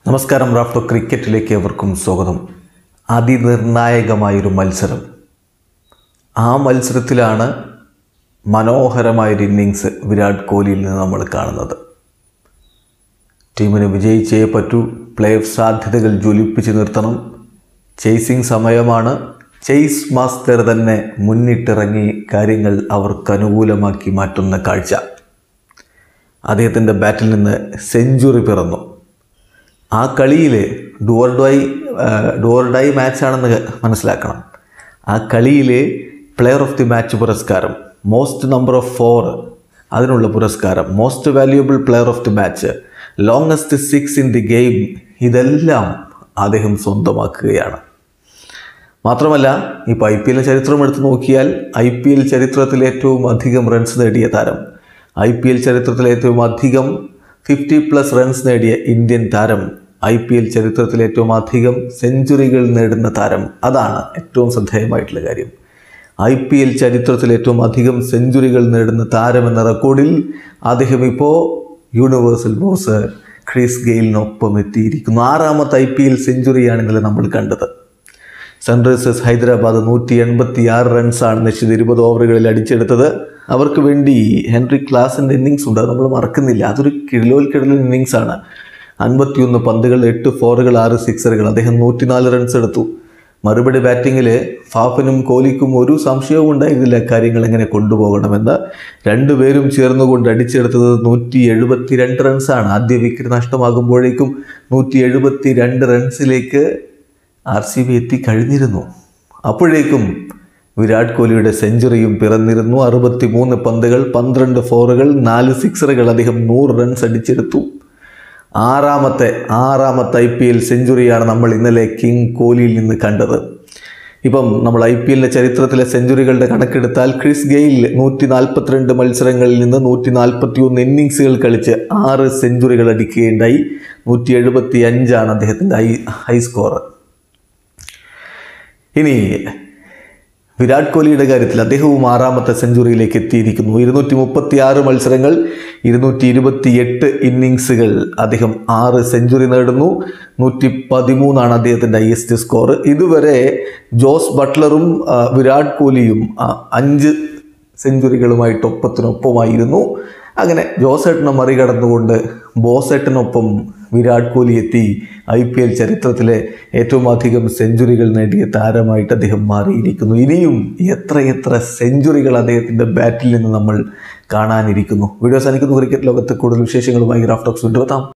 നമസ്കാരം റാഫ്റ്റോ ക്രിക്കറ്റിലേക്ക് എവർക്കും സ്വാഗതം അതിനിർണായകമായൊരു മത്സരം ആ മത്സരത്തിലാണ് മനോഹരമായൊരു ഇന്നിങ്സ് വിരാട് കോഹ്ലിയിൽ നിന്ന് നമ്മൾ കാണുന്നത് ടീമിന് വിജയിച്ചേ പറ്റൂ പ്ലേ ഓഫ് സാധ്യതകൾ ജ്വലിപ്പിച്ച് നിർത്തണം ചേസിംഗ് സമയമാണ് ചേസ് മാസ്റ്റർ തന്നെ മുന്നിട്ടിറങ്ങി കാര്യങ്ങൾ അവർക്ക് അനുകൂലമാക്കി മാറ്റുന്ന കാഴ്ച അദ്ദേഹത്തിൻ്റെ ബാറ്റിൽ നിന്ന് സെഞ്ചുറി പിറന്നു ആ കളിയിൽ ഡുവർ ഡൈ ഡുവർ ഡൈ മാച്ചാണെന്ന് മനസ്സിലാക്കണം ആ കളിയിൽ പ്ലെയർ ഓഫ് ദി മാച്ച് പുരസ്കാരം മോസ്റ്റ് നമ്പർ ഓഫ് ഫോർ അതിനുള്ള പുരസ്കാരം most valuable player of the match longest six in the game ഇതെല്ലാം അദ്ദേഹം സ്വന്തമാക്കുകയാണ് മാത്രമല്ല ഇപ്പോൾ ഐ പി എൽ ചരിത്രം എടുത്ത് നോക്കിയാൽ ഐ പി എൽ ചരിത്രത്തിൽ ഏറ്റവും അധികം റൺസ് നേടിയ താരം ഐ പി എൽ ചരിത്രത്തിൽ ഏറ്റവും അധികം ഫിഫ്റ്റി പ്ലസ് റൺസ് നേടിയ ഇന്ത്യൻ താരം ഐ പി എൽ ചരിത്രത്തിൽ ഏറ്റവും അധികം സെഞ്ചുറികൾ നേടുന്ന താരം അതാണ് ഏറ്റവും ശ്രദ്ധേയമായിട്ടുള്ള കാര്യം ഐ പി എൽ ചരിത്രത്തിൽ ഏറ്റവും അധികം സെഞ്ചുറികൾ നേടുന്ന താരം എന്ന റെക്കോർഡിൽ അദ്ദേഹം ഇപ്പോൾ യൂണിവേഴ്സൽ ബോസ് ക്രിസ് ഗെയിലിനൊപ്പം എത്തിയിരിക്കുന്നു ആറാമത്തെ ഐ പി എൽ സെഞ്ചുറിയാണ് ഇന്നലെ നമ്മൾ കണ്ടത് സൺറൈസേഴ്സ് ഹൈദരാബാദ് നൂറ്റി എൺപത്തി ആറ് റൺസാണ് നിശ്ചിത ഇരുപത് ഓവറുകളിൽ അടിച്ചെടുത്തത് അവർക്ക് വേണ്ടി ഹെൻറി ക്ലാസിൻ്റെ ഇന്നിങ്സ് ഉണ്ട് അത് നമ്മൾ മറക്കുന്നില്ല അതൊരു കിഴലോൽ കിഴലൻ ഇന്നിങ്സ് ആണ് അൻപത്തിയൊന്ന് പന്തുകൾ എട്ട് ഫോറുകൾ ആറ് സിക്സറുകൾ അദ്ദേഹം നൂറ്റിനാല് റൺസ് എടുത്തു മറുപടി ബാറ്റിങ്ങിൽ ഫാഫിനും കോഹ്ലിക്കും ഒരു സംശയവും ഉണ്ടായിരുന്നില്ല കാര്യങ്ങൾ എങ്ങനെ കൊണ്ടുപോകണമെന്ന് രണ്ടുപേരും ചേർന്നുകൊണ്ട് അടിച്ചെടുത്തത് നൂറ്റി എഴുപത്തി രണ്ട് റൺസാണ് ആദ്യ വിക്കറ്റ് നഷ്ടമാകുമ്പോഴേക്കും നൂറ്റി എഴുപത്തി രണ്ട് റൺസിലേക്ക് ആർ സി ബി എത്തിക്കഴിഞ്ഞിരുന്നു അപ്പോഴേക്കും വിരാട് കോഹ്ലിയുടെ സെഞ്ചുറിയും പിറന്നിരുന്നു അറുപത്തി മൂന്ന് പന്തുകൾ പന്ത്രണ്ട് ഫോറുകൾ നാല് സിക്സറുകൾ അദ്ദേഹം നൂറ് റൺസ് അടിച്ചെടുത്തു ആറാമത്തെ ആറാമത്തെ ഐ പി എൽ സെഞ്ചുറിയാണ് നമ്മൾ ഇന്നലെ കിങ് കോഹ്ലിയിൽ നിന്ന് കണ്ടത് ഇപ്പം നമ്മൾ ഐ പി എല്ലിൻ്റെ ചരിത്രത്തിലെ സെഞ്ചുറികളുടെ കണക്കെടുത്താൽ ക്രിസ് ഗെയിൽ നൂറ്റി നാൽപ്പത്തിരണ്ട് മത്സരങ്ങളിൽ നിന്ന് നൂറ്റി നാൽപ്പത്തി ഒന്ന് ഇന്നിങ്സുകൾ കളിച്ച് ആറ് സെഞ്ചുറികൾ അടിക്കുകയുണ്ടായി നൂറ്റി എഴുപത്തി അഞ്ചാണ് അദ്ദേഹത്തിൻ്റെ ഹൈ ഹൈ സ്കോർ ഇനി വിരാട് കോഹ്ലിയുടെ കാര്യത്തിൽ അദ്ദേഹവും ആറാമത്തെ സെഞ്ചുറിയിലേക്ക് എത്തിയിരിക്കുന്നു ഇരുന്നൂറ്റി മുപ്പത്തി ആറ് മത്സരങ്ങൾ ഇരുന്നൂറ്റി ഇരുപത്തി എട്ട് ഇന്നിങ്സുകൾ അദ്ദേഹം ആറ് സെഞ്ചുറി നേടുന്നു നൂറ്റി പതിമൂന്നാണ് അദ്ദേഹത്തിൻ്റെ ഹയസ്റ്റ് സ്കോർ ഇതുവരെ ജോസ് ബട്ട്ലറും ആ, വിരാട് കോഹ്ലിയും ആ, അഞ്ച് സെഞ്ചുറികളുമായിട്ട് ഒപ്പത്തിനൊപ്പമായിരുന്നു അങ്ങനെ ജോസേട്ടനെ മറികടന്നുകൊണ്ട് ബോസേട്ടനൊപ്പം വിരാട് കോഹ്ലി എത്തി ഐ പി എൽ ചരിത്രത്തിലെ ഏറ്റവും അധികം സെഞ്ചുറികൾ നേടിയ താരമായിട്ട് അദ്ദേഹം മാറിയിരിക്കുന്നു ഇനിയും എത്രയെത്ര സെഞ്ചുറികൾ അദ്ദേഹത്തിൻ്റെ ബാറ്റിൽ നിന്ന് നമ്മൾ കാണാനിരിക്കുന്നു വീഡിയോ സാധിക്കുന്നു ക്രിക്കറ്റ് ലോകത്ത് കൂടുതൽ വിശേഷങ്ങളുമായി ഗ്രാഫ് ടോക്സ് കൊണ്ടുവെത്താം